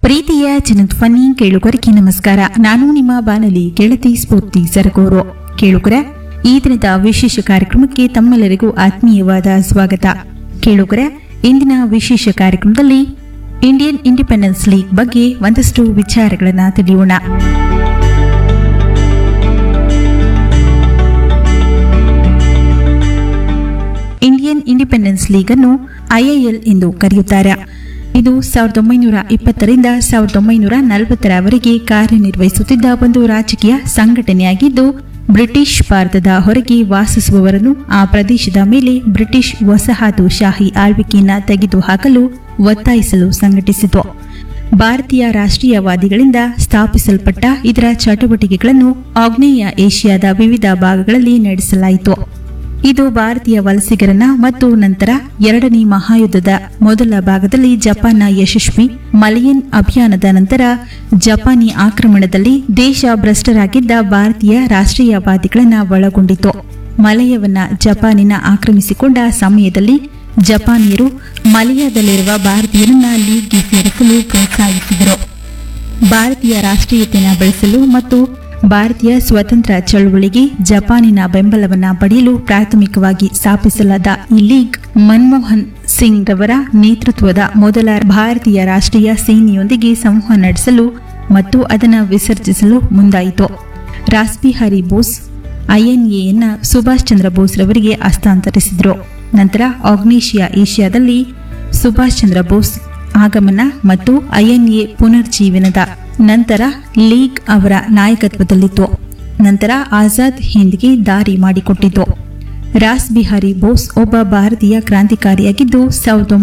ಪ್ರೀತಿಯ ಜನಧ್ವನಿ ಕೇಳುಗರಿಗೆ ನಮಸ್ಕಾರ ನಾನು ನಿಮ್ಮ ಬಾನಲಿ ಗೆಳತಿ ಸ್ಫೂರ್ತಿ ಸರಗೂರು ಕೇಳುಗರ ಈ ದಿನದ ವಿಶೇಷ ಕಾರ್ಯಕ್ರಮಕ್ಕೆ ತಮ್ಮೆಲ್ಲರಿಗೂ ಆತ್ಮೀಯವಾದ ಸ್ವಾಗತ ಕೇಳುಗರ ಇಂದಿನ ವಿಶೇಷ ಕಾರ್ಯಕ್ರಮದಲ್ಲಿ ಇಂಡಿಯನ್ ಇಂಡಿಪೆಂಡೆನ್ಸ್ ಲೀಗ್ ಬಗ್ಗೆ ಒಂದಷ್ಟು ವಿಚಾರಗಳನ್ನು ತಿಳಿಯೋಣ ಇಂಡಿಯನ್ ಇಂಡಿಪೆಂಡೆನ್ಸ್ ಲೀಗ್ ಅನ್ನು ಐಐಎಲ್ ಎಂದು ಕರೆಯುತ್ತಾರೆ ಇದು ಸಾವಿರದ ಒಂಬೈನೂರ ಇಪ್ಪತ್ತರಿಂದ ಸಾವಿರದ ಒಂಬೈನೂರ ನಲವತ್ತರವರೆಗೆ ಕಾರ್ಯನಿರ್ವಹಿಸುತ್ತಿದ್ದ ಒಂದು ರಾಜಕೀಯ ಸಂಘಟನೆಯಾಗಿದ್ದು ಬ್ರಿಟಿಷ್ ಭಾರತದ ಹೊರಗೆ ವಾಸಿಸುವವರನ್ನು ಆ ಪ್ರದೇಶದ ಮೇಲೆ ಬ್ರಿಟಿಷ್ ವಸಾಹತುಶಾಹಿ ಆಳ್ವಿಕೆಯನ್ನು ತೆಗೆದುಹಾಕಲು ಒತ್ತಾಯಿಸಲು ಸಂಘಟಿಸಿತು ಭಾರತೀಯ ರಾಷ್ಟ್ರೀಯವಾದಿಗಳಿಂದ ಸ್ಥಾಪಿಸಲ್ಪಟ್ಟ ಇದರ ಚಟುವಟಿಕೆಗಳನ್ನು ಆಗ್ನೇಯ ಏಷ್ಯಾದ ವಿವಿಧ ಭಾಗಗಳಲ್ಲಿ ನಡೆಸಲಾಯಿತು ಇದು ಭಾರತೀಯ ವಲಸಿಗರನ್ನ ಮತ್ತು ನಂತರ ಎರಡನೇ ಮಹಾಯುದ್ಧದ ಮೊದಲ ಭಾಗದಲ್ಲಿ ಜಪಾನ್ನ ಯಶಸ್ವಿ ಮಲಯನ್ ಅಭಿಯಾನದ ನಂತರ ಜಪಾನಿ ಆಕ್ರಮಣದಲ್ಲಿ ದೇಶ ಭ್ರಷ್ಟರಾಗಿದ್ದ ಭಾರತೀಯ ರಾಷ್ಟ್ರೀಯವಾದಿಗಳನ್ನ ಒಳಗೊಂಡಿತು ಮಲಯವನ್ನ ಜಪಾನಿನ ಆಕ್ರಮಿಸಿಕೊಂಡ ಸಮಯದಲ್ಲಿ ಜಪಾನಿಯರು ಮಲಯದಲ್ಲಿರುವ ಭಾರತೀಯರನ್ನ ಲೀಗ್ಗೆ ಸೇರಿಸಲು ಪ್ರೋತ್ಸಾಹಿಸಿದರು ಭಾರತೀಯ ರಾಷ್ಟ್ರೀಯತೆಯನ್ನು ಬೆಳೆಸಲು ಮತ್ತು ಭಾರತೀಯ ಸ್ವತಂತ್ರ ಚಳುವಳಿಗೆ ಜಪಾನಿನ ಬೆಂಬಲವನ್ನ ಪಡೆಯಲು ಪ್ರಾಥಮಿಕವಾಗಿ ಸ್ಥಾಪಿಸಲಾದ ಈ ಲೀಗ್ ಮನಮೋಹನ್ ಸಿಂಗ್ ರವರ ನೇತೃತ್ವದ ಮೊದಲ ಭಾರತೀಯ ರಾಷ್ಟ್ರೀಯ ಸೇನೆಯೊಂದಿಗೆ ಸಂವಹನ ನಡೆಸಲು ಮತ್ತು ಅದನ್ನು ವಿಸರ್ಜಿಸಲು ಮುಂದಾಯಿತು ರಾಸ್ಬಿಹಾರಿ ಬೋಸ್ ಐಎನ್ಎಯನ್ನ ಸುಭಾಷ್ ಚಂದ್ರ ಬೋಸ್ ರವರಿಗೆ ಹಸ್ತಾಂತರಿಸಿದರು ನಂತರ ಆಗ್ನೇಷಿಯಾ ಏಷ್ಯಾದಲ್ಲಿ ಸುಭಾಷ್ ಚಂದ್ರ ಬೋಸ್ ಆಗಮನ ಮತ್ತು ಐಎನ್ಎ ಪುನರ್ಜೀವನದ ನಂತರ ಲೀಗ್ ಅವರ ನಾಯಕತ್ವದಲ್ಲಿತ್ತು ನಂತರ ಆಜಾದ್ ಹಿಂದ್ಗೆ ದಾರಿ ಮಾಡಿಕೊಟ್ಟಿತು ರಾಸ್ ಬಿಹಾರಿ ಬೋಸ್ ಒಬ್ಬ ಭಾರತೀಯ ಕ್ರಾಂತಿಕಾರಿಯಾಗಿದ್ದು ಸಾವಿರದ